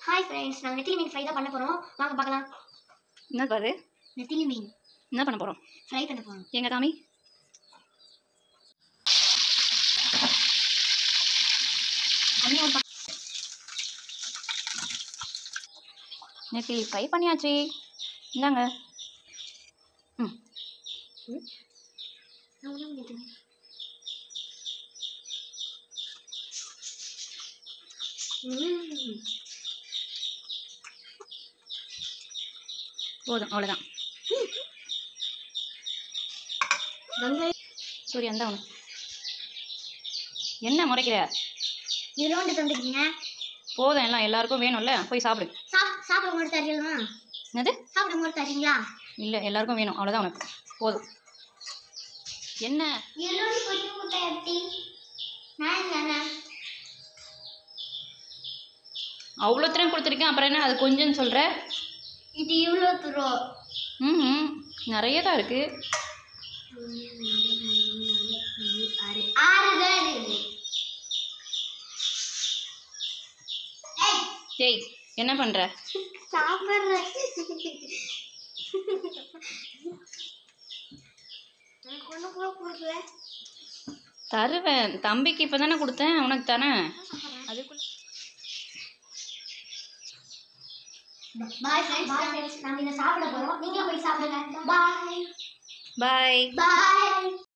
Hi friends நாங்கள் நெத்திலி மீன் fry தான் பண்ண போகிறோம் வாங்க பார்க்கலாம் என்ன பாரு நெத்திலி மீன் என்ன பண்ண போகிறோம் ஃப்ரை பண்ண போகிறோம் எங்க காமி அண்ணி ஒரு பக்கம் நேற்று ஃப்ரை பண்ணியாச்சு இந்தாங்க ம் நான் உள்ள வந்துட்டேன். ம். போதும் அவ்வளோதான் வெங்காயம் சூரிய அந்த ஒன்று என்ன முறைக்கிற இவ்வளோண்டு தந்துக்கிறீங்க போதும் எல்லாம் எல்லாருக்கும் வேணும்ல போய் சாப்பிடு சாப் சாப்பிட போது தரீங்களா என்னது சாப்பிட போது தரீங்களா இல்லை எல்லாருக்கும் வேணும் அவ்வளோதான் உனக்கு போதும் என்ன எல்லோரும் கொஞ்சம் கொடுத்தா எப்படி நான் இல்லைண்ணா அவ்வளோ திறம் கொடுத்துருக்கேன் அப்புறம் என்ன அது கொஞ்சம்னு சொல்கிற இது இவ்வளோ தூரம் ம் ம் நிறைய தான் இருக்குது ஆறு ஆறு தான் இருக்குது ஏய் டேய் என்ன பண்ணுற சாப்பிட்றேன் எனக்கு ஒன்று கூட கொடுக்கல தருவேன் தம்பிக்கு இப்போ தானே கொடுத்தேன் உனக்கு தானே அதுக்குள்ள பாய் ஃப்ரெண்ட்ஸ் பாய் ஃப்ரெண்ட்ஸ் நாங்கள் இதை சாப்பிட போகிறோம் நீங்களும் போய் சாப்பிடுங்க பாய் பாய் பாய்